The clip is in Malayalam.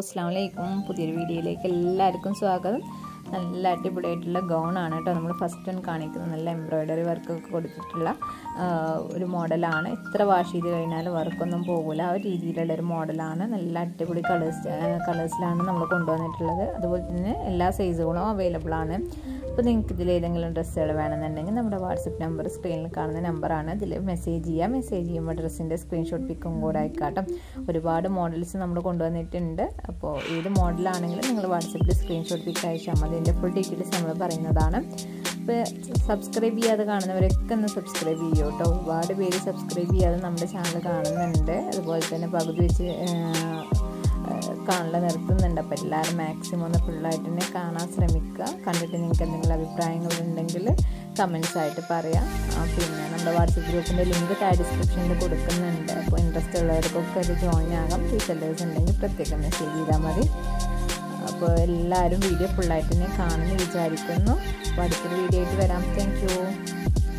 അസ്സാം വലൈക്കും പുതിയൊരു വീഡിയോയിലേക്ക് എല്ലാവർക്കും സ്വാഗതം നല്ല അടിപൊളിയായിട്ടുള്ള ഗൗണാണ് കേട്ടോ നമ്മൾ ഫസ്റ്റ് ടൈം കാണിക്കുന്നത് നല്ല എംബ്രോയ്ഡറി വർക്കൊക്കെ കൊടുത്തിട്ടുള്ള ആ, ഒരു മോഡലാണ് എത്ര വാഷ് ചെയ്ത് കഴിഞ്ഞാൽ വർക്കൊന്നും പോകില്ല ആ ഒരു രീതിയിലുള്ള ഒരു മോഡലാണ് നല്ല അടിപൊളി കളേഴ്സ് കളേഴ്സിലാണ് നമ്മൾ കൊണ്ടുവന്നിട്ടുള്ളത് അതുപോലെ തന്നെ എല്ലാ സൈസുകളും അവൈലബിൾ ആണ് അപ്പോൾ നിങ്ങൾക്ക് ഇതിൽ ഏതെങ്കിലും ഡ്രസ്സുകൾ വേണമെന്നുണ്ടെങ്കിൽ നമ്മുടെ വാട്സപ്പ് നമ്പർ സ്ക്രീനിൽ കാണുന്ന നമ്പറാണ് ഇതിൽ മെസ്സേജ് ചെയ്യുക മെസ്സേജ് ചെയ്യുമ്പോൾ ഡ്രസ്സിൻ്റെ സ്ക്രീൻഷോട്ട് പിക്കും കൂടെ ആയിക്കാട്ടും ഒരുപാട് മോഡൽസ് നമ്മൾ കൊണ്ടുവന്നിട്ടുണ്ട് അപ്പോൾ ഏത് മോഡലാണെങ്കിലും നിങ്ങൾ വാട്സപ്പിൽ സ്ക്രീൻഷോട്ട് പിക്ക് അയച്ചാൽ മതി അതിൻ്റെ ഫുൾ ഡീറ്റെയിൽസ് നമ്മൾ പറയുന്നതാണ് അപ്പോൾ സബ്സ്ക്രൈബ് ചെയ്യാതെ കാണുന്നവരൊക്കെ ഒന്ന് സബ്സ്ക്രൈബ് ചെയ്യും കേട്ടോ ഒരുപാട് പേര് സബ്സ്ക്രൈബ് ചെയ്യാതെ നമ്മുടെ ചാനൽ കാണുന്നുണ്ട് അതുപോലെ തന്നെ പകുതി വെച്ച് കാണൽ നിർത്തുന്നുണ്ട് അപ്പോൾ എല്ലാവരും മാക്സിമം ഒന്ന് ഫുള്ളായിട്ട് തന്നെ കാണാൻ ശ്രമിക്കുക കണ്ടിട്ട് നിങ്ങൾക്ക് എന്തെങ്കിലും അഭിപ്രായങ്ങൾ ഉണ്ടെങ്കിൽ കമൻസ് ആയിട്ട് പറയാം ആ, പിന്നെ നമ്മുടെ വാട്സപ്പ് ഗ്രൂപ്പിൻ്റെ ലിങ്ക് താഴെ ഡിസ്ക്രിപ്ഷനിൽ കൊടുക്കുന്നുണ്ട് അപ്പോൾ ഇൻട്രസ്റ്റ് ഉള്ളവർക്കൊക്കെ അത് ജോയിൻ ആകാം റീസെല്ലേഴ്സ് ഉണ്ടെങ്കിൽ പ്രത്യേകം മെസ്സേജ് ചെയ്താൽ മതി അപ്പോൾ എല്ലാവരും വീഡിയോ ഫുള്ളായിട്ട് തന്നെ കാണുമെന്ന് വിചാരിക്കുന്നു അപ്പോൾ അടുത്തൊരു വീഡിയോ ആയിട്ട് വരാം താങ്ക്